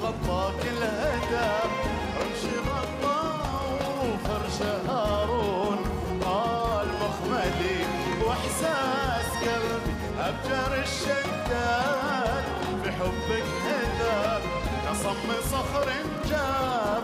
غطاك الهدى رمش غطى وفرش هارون قال مخملي واحساس قلبي ابجر الشداد في حبك هدى كصم صخر جاب